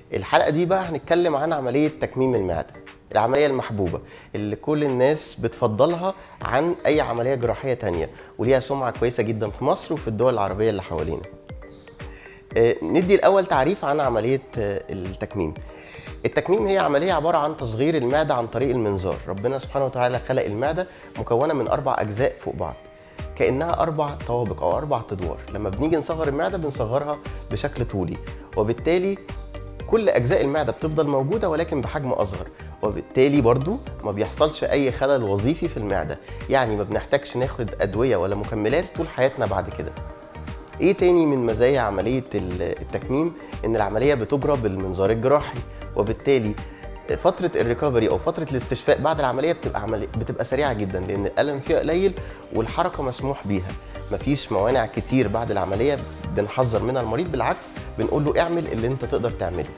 الحلقه دي بقى هنتكلم عن عمليه تكميم المعده العمليه المحبوبه اللي كل الناس بتفضلها عن اي عمليه جراحيه تانية وليها سمعه كويسه جدا في مصر وفي الدول العربيه اللي حوالينا آه، ندي الاول تعريف عن عمليه آه، التكميم التكميم هي عمليه عباره عن تصغير المعده عن طريق المنظار ربنا سبحانه وتعالى خلق المعده مكونه من اربع اجزاء فوق بعض كانها اربع طوابق او اربع ادوار لما بنيجي نصغر المعده بنصغرها بشكل طولي وبالتالي كل اجزاء المعده بتفضل موجوده ولكن بحجم اصغر وبالتالي برضو ما بيحصلش اي خلل وظيفي في المعده يعني ما بنحتاجش ناخد ادويه ولا مكملات طول حياتنا بعد كده ايه تاني من مزايا عمليه ال- التكميم ان العمليه بتجرى بالمنظار الجراحي وبالتالي فتره الريكفري او فتره الاستشفاء بعد العمليه بتبقى عملية بتبقى سريعه جدا لان الالم فيها قليل والحركه مسموح بيها مفيش موانع كتير بعد العمليه بنحذر منها المريض بالعكس بنقول له اعمل اللي انت تقدر تعمله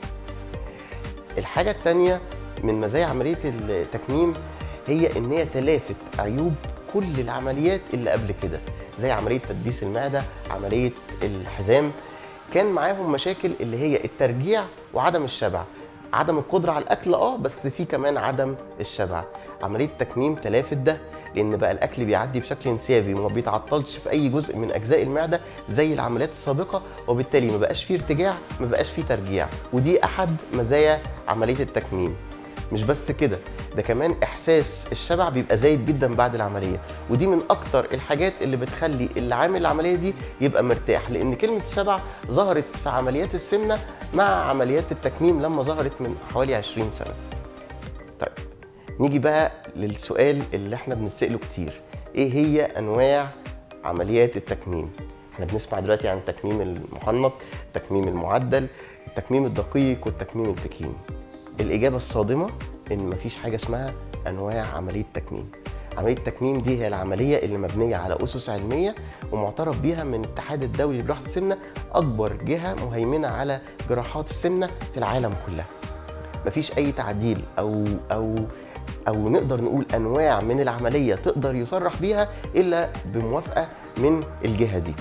الحاجه التانيه من مزايا عمليه التكميم هي ان هي تلافت عيوب كل العمليات اللي قبل كده زي عمليه تدبيس المعده عمليه الحزام كان معاهم مشاكل اللي هي الترجيع وعدم الشبع عدم القدره على الاكل اه بس في كمان عدم الشبع عمليه التكميم تلافت ده لان بقى الاكل بيعدي بشكل انسيابي وما بيتعطلش في اي جزء من اجزاء المعده زي العمليات السابقه وبالتالي ما بقاش فيه ارتجاع ما بقاش فيه ترجيع ودي احد مزايا عمليه التكميم مش بس كده ده كمان احساس الشبع بيبقى زايد جدا بعد العمليه ودي من اكتر الحاجات اللي بتخلي اللي عامل العمليه دي يبقى مرتاح لان كلمه شبع ظهرت في عمليات السمنه مع عمليات التكميم لما ظهرت من حوالي 20 سنه طيب نيجي بقى للسؤال اللي احنا بنسأله كتير ايه هي انواع عمليات التكميم احنا بنسمع دلوقتي عن التكميم المحنط التكميم المعدل التكميم الدقيق والتكميم البكين الاجابه الصادمه ان مفيش حاجه اسمها انواع عمليه تكميم عمليه التكميم دي هي العمليه اللي مبنيه على اسس علميه ومعترف بيها من الاتحاد الدولي لجراحه السمنه اكبر جهه مهيمنه على جراحات السمنه في العالم كلها مفيش اي تعديل او او او نقدر نقول انواع من العمليه تقدر يصرح بيها الا بموافقه من الجهه دي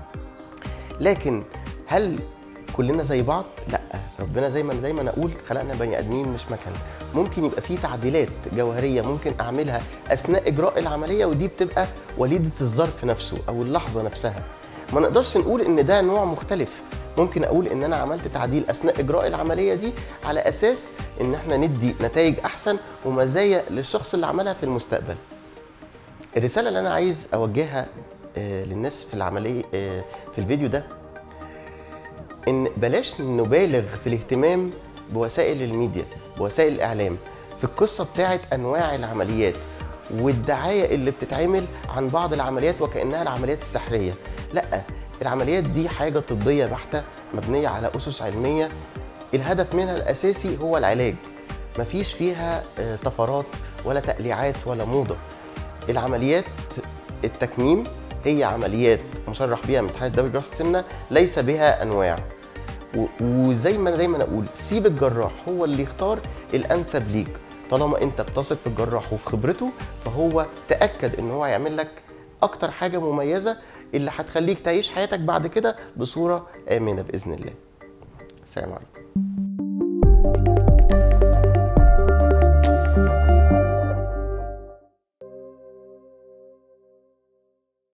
لكن هل كلنا زي بعض لا ربنا زي ما دايما اقول خلقنا بني ادمين مش مكن ممكن يبقى في تعديلات جوهريه ممكن اعملها اثناء اجراء العمليه ودي بتبقى وليده الظرف نفسه او اللحظه نفسها ما نقدرش نقول ان ده نوع مختلف ممكن اقول ان انا عملت تعديل اثناء اجراء العمليه دي على اساس ان احنا ندي نتائج احسن ومزايا للشخص اللي عملها في المستقبل الرساله اللي انا عايز اوجهها آه، للناس في العمليه آه، في الفيديو ده ان بلاش نبالغ في الاهتمام بوسائل الميديا بوسائل الاعلام في القصه بتاعت انواع العمليات والدعايه اللي بتتعمل عن بعض العمليات وكانها العمليات السحريه لا العمليات دي حاجه طبيه بحته مبنيه على اسس علميه الهدف منها الاساسي هو العلاج مفيش فيها آه، طفرات ولا تقليعات ولا موضه العمليات التكميم هي عمليات مصرح بها من الاتحاد الدولي لجراحه السمنه ليس بها انواع و- وزي ما أنا دايما اقول سيب الجراح هو اللي يختار الانسب ليك طالما انت بتثق في الجراح وفي خبرته فهو تاكد ان هو هيعمل لك اكتر حاجه مميزه اللي هتخليك تعيش حياتك بعد كده بصوره امنه باذن الله السلام عليكم